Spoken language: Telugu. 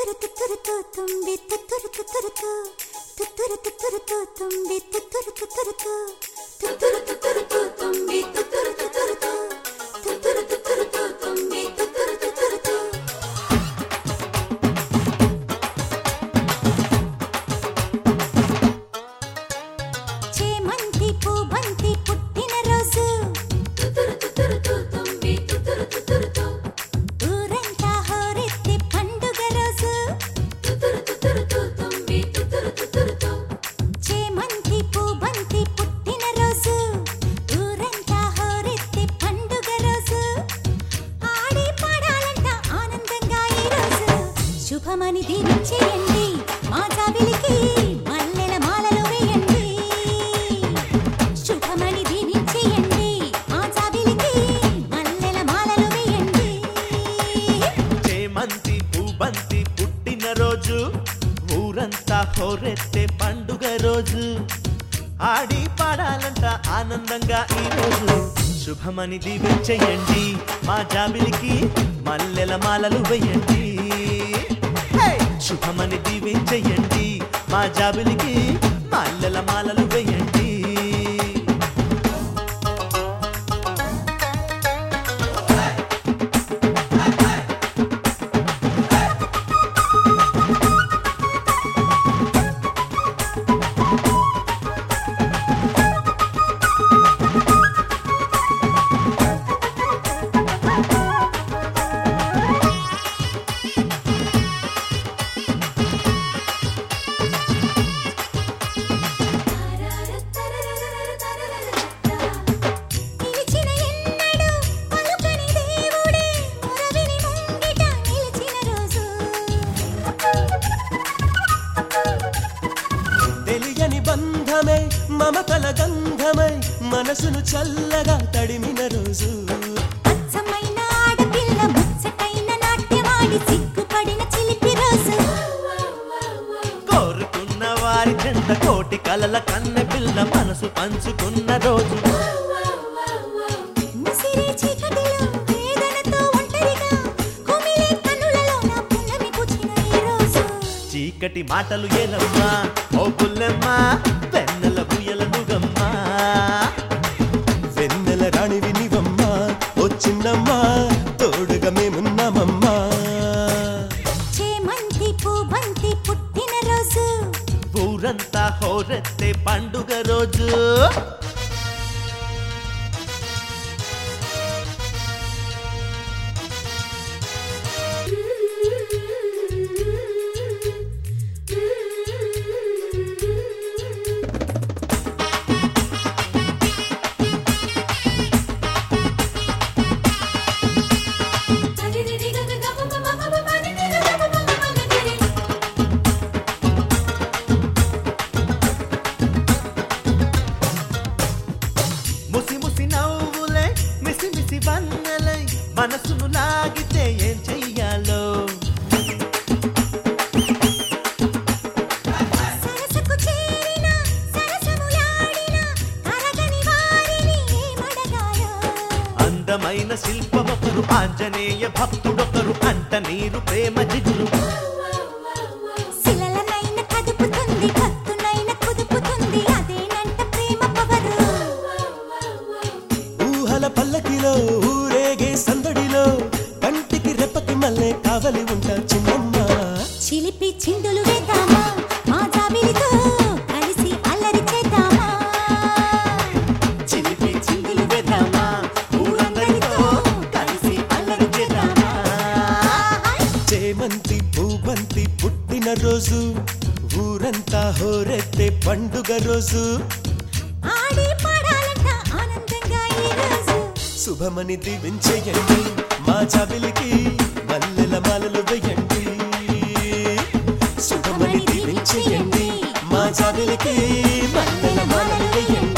తుత్తురు తుత్తురు తు తుంబి తుత్తురు తుత్తురు తు తుత్తురు తుత్తురు తు తుంబి తుత్తురు తుత్తురు తు తుత్తురు తుత్తురు తు తుంబి తుత్తురు తుత్తురు తు తుత్తురు తుత్తురు తు తుంబి తుత్తురు తుత్తురు తు చేమంతి పూబంతి పుట్టిన రోజు తుతురు తుతురు తు తుంబి తుతురు తుతురు తు ఊరంతా హోరెత్తి పండుగ రోజు తుతురు తుతురు తు తుంబి తుతురు తుతురు తు చేమంతి పూబంతి పుట్టిన రోజు ఊరంతా హోరెత్తి పండుగ రోజు ఆడి పాడాలంట ఆనందంగా ఈ రోజు శుభమని దీవించేయండి మా జాబిలికి మల్లెల మాలలు వేయండి శుభమని దీవించేయండి మా జాబిలికి మల్లెల మాలలు వేయండి చేమంతి పూబంతి పుట్టిన రోజు ఊరంతా హోరెత్తే పండుగ రోజు ఆడి పాడాలంట ఆనందంగా ఈ రోజు శుభమని దీవించేయండి మా జాబిలికి మల్లెల మాలలు వేయండి హే! శుభమని దీవించేయండి మా జాబిలికి మల్లెల మాలలు వేయండి నిలిచిన ఎన్నడు పలుకని దేవుడే మురవిని ముంగిట నిలిచిన రోజు తెలియని బంధమై మమతల గంధమై మనసును చల్లగా తడిమిన రోజు అచ్చమైన ఆడపిల్ల ముచ్చటైన నాట్యమాడి సిగ్గుపడిన చిలిపి రోజు కోరుకున్న వారి జంట కోటి కలల కన్నె పిల్ల మనసు పంచుకున్న రోజు ముసిరే చీకటిలో వేదనతో ఒంటరిగా కుమిలే కన్నులలో నా పున్నమి పూచిన ఈ రోజు చీకటి మాటలు ఏలమ్మా ఓ పుల్లెమ్మ వెన్నెల బుయ్యల నుగమ్మా వెన్నెల రాణి వినివమ్మా ఓ చిన్నమ్మా తోడుగా మేమున్నామమ్మా చేమంతి పూబంతి పుట్టిన రోజు ఊరంతా హోరెత్తే పండుగ రోజు ముసి ముసి నవ్వులే మిసి మిసి వన్నెలై మనసును లాగితే ఏం చెయ్యాలో సరసకు చేరిన సరసములాడిన కరగని వారిని ఏమడగాలో అందమైన శిల్పమొకరు ఆంజనేయ భక్తుడొకరు అంట నీరు ప్రేమ జిగురు శిలలనైన కదుపుతుంది భక్తునైన కుదుపుతుంది అదేనంట ప్రేమ పవరు ఊహల పల్లకిలో ఊరేగే సందడిలో కంటికి రెప్పకి మల్లె కావలి ఉంటా చిన్నమ్మా చిలిపి చిందులు వేద్దామా మా జాబిలితో కలిసి అల్లరి చేద్దామా చిలిపి చిందులు వేద్దామా ఊరందరితో కలిసి అల్లరి చేద్దామా చేమంతి పూబంతి పుట్టిన రోజు ఊరంతా హోరెత్తే పండుగ రోజు ఆడి పాడాలంట ఆనందంగా ఈ రోజు శుభమని దీవించేయండి మా జాబిలికి మల్లెల మాలలు వేయండి శుభమని దీవించేయండి మా జాబిలికి మల్లెల మాలలు వేయండి